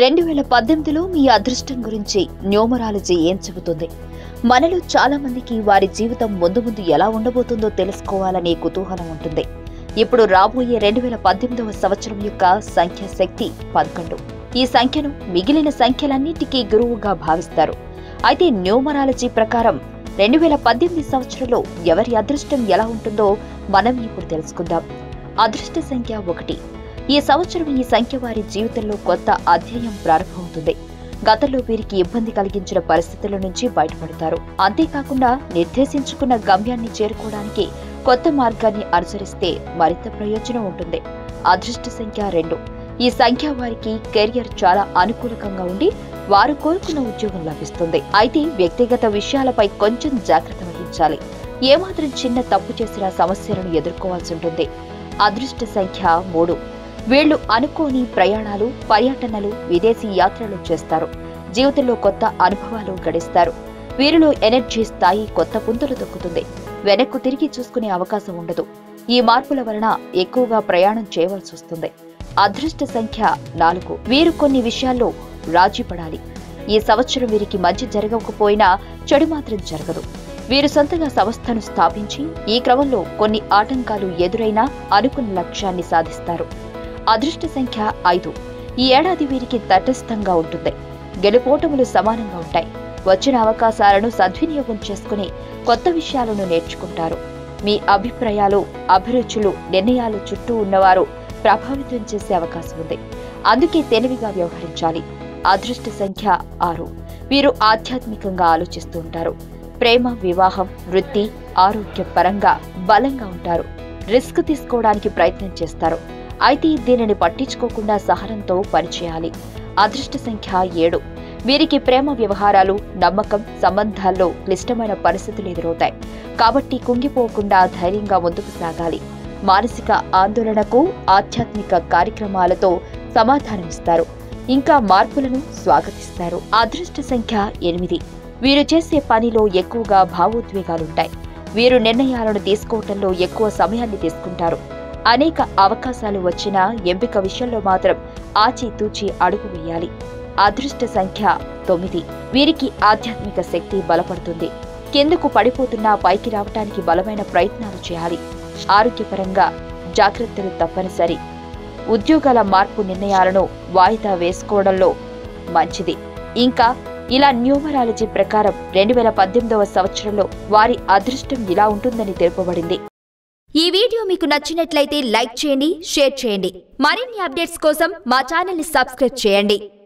రెండు వేల పద్దెనిమిదిలో మీ అదృష్టం గురించి న్యూమరాలజీ ఏం చెబుతుంది మనలో చాలా మందికి వారి జీవితం ముందు ముందు ఎలా ఉండబోతుందో తెలుసుకోవాలనే కుతూహలం ఉంటుంది ఇప్పుడు రాబోయే రెండు వేల పద్దెనిమిదవ సంవత్సరం యొక్క సంఖ్య శక్తి పదకొండు ఈ సంఖ్యను మిగిలిన సంఖ్యలన్నింటికీ గురువుగా భావిస్తారు అయితే న్యూమరాలజీ ప్రకారం రెండు వేల పద్దెనిమిది సంవత్సరంలో ఎవరి అదృష్టం ఎలా ఉంటుందో మనం ఇప్పుడు తెలుసుకుందాం అదృష్ట సంఖ్య ఒకటి ఈ సంవత్సరం ఈ సంఖ్య వారి జీవితంలో కొత్త అధ్యాయం ప్రారంభమవుతుంది గతంలో వీరికి ఇబ్బంది కలిగించిన పరిస్థితుల నుంచి బయటపడతారు అంతేకాకుండా నిర్దేశించుకున్న గమ్యాన్ని చేరుకోవడానికి కొత్త మార్గాన్ని అనుసరిస్తే మరింత ప్రయోజనం ఉంటుంది అదృష్ట సంఖ్య రెండు ఈ సంఖ్య వారికి కెరియర్ చాలా అనుకూలకంగా ఉండి వారు కోరుకున్న ఉద్యోగం లభిస్తుంది అయితే వ్యక్తిగత విషయాలపై కొంచెం జాగ్రత్త వహించాలి ఏమాత్రం చిన్న తప్పు చేసిన సమస్యలను ఎదుర్కోవాల్సి ఉంటుంది అదృష్ట సంఖ్య మూడు వీళ్ళు అనుకోని ప్రయాణాలు పర్యటనలు విదేశీ యాత్రలు చేస్తారు జీవితంలో కొత్త అనుభవాలు గడిస్తారు వీరిలో ఎనర్జీ స్థాయి కొత్త పుంతలు దొక్కుతుంది వెనక్కు తిరిగి చూసుకునే అవకాశం ఉండదు ఈ మార్పుల వలన ఎక్కువగా ప్రయాణం చేయవలసి వస్తుంది అదృష్ట సంఖ్య నాలుగు వీరు కొన్ని విషయాల్లో రాజీ పడాలి ఈ సంవత్సరం వీరికి మంచి జరగకపోయినా చెడు మాత్రం జరగదు వీరు సొంతంగా సంస్థను స్థాపించి ఈ క్రమంలో కొన్ని ఆటంకాలు ఎదురైనా అనుకున్న లక్ష్యాన్ని సాధిస్తారు అదృష్ట సంఖ్య ఐదు ఈ ఏడాది వీరికి తటస్థంగా ఉంటుంది గెలుపోటములు సమానంగా ఉంటాయి వచ్చిన అవకాశాలను సద్వినియోగం చేసుకుని కొత్త విషయాలను నేర్చుకుంటారు మీ అభిప్రాయాలు అభిరుచులు నిర్ణయాలు చుట్టూ ఉన్నవారు ప్రభావితం చేసే అవకాశం ఉంది అందుకే తెలివిగా వ్యవహరించాలి అదృష్ట సంఖ్య ఆరు వీరు ఆధ్యాత్మికంగా ఆలోచిస్తూ ఉంటారు ప్రేమ వివాహం వృత్తి ఆరోగ్య పరంగా బలంగా ఉంటారు రిస్క్ తీసుకోవడానికి ప్రయత్నం చేస్తారు అయితే దీనిని పట్టించుకోకుండా సహనంతో పనిచేయాలి అదృష్ట సంఖ్య ఏడు వీరికి ప్రేమ వ్యవహారాలు నమ్మకం సంబంధాల్లో క్లిష్టమైన పరిస్థితులు ఎదురవుతాయి కాబట్టి కుంగిపోకుండా ధైర్యంగా ముందుకు సాగాలి మానసిక ఆందోళనకు ఆధ్యాత్మిక కార్యక్రమాలతో సమాధానమిస్తారు ఇంకా మార్పులను స్వాగతిస్తారు అదృష్ట సంఖ్య ఎనిమిది వీరు చేసే పనిలో ఎక్కువగా భావోద్వేగాలుంటాయి వీరు నిర్ణయాలను తీసుకోవటంలో ఎక్కువ సమయాన్ని తీసుకుంటారు అనేక అవకాశాలు వచ్చినా ఎంపిక విషయంలో మాత్రం ఆచితూచి అడుగు వేయాలి అదృష్ట సంఖ్య తొమ్మిది వీరికి ఆధ్యాత్మిక శక్తి బలపడుతుంది కిందకు పడిపోతున్నా పైకి రావటానికి బలమైన ప్రయత్నాలు చేయాలి ఆరోగ్యపరంగా జాగ్రత్తలు తప్పనిసరి ఉద్యోగాల మార్పు నిర్ణయాలను వాయిదా వేసుకోవడంలో మంచిది ఇంకా ఇలా న్యూమరాలజీ ప్రకారం రెండు వేల పద్దెనిమిదవ సంవత్సరంలో వారి అదృష్టం ఇలా ఉంటుందని తెలుపబడింది ఈ వీడియో మీకు నచ్చినట్లయితే లైక్ చేయండి షేర్ చేయండి మరిన్ని అప్డేట్స్ కోసం మా ఛానల్ని సబ్స్క్రైబ్ చేయండి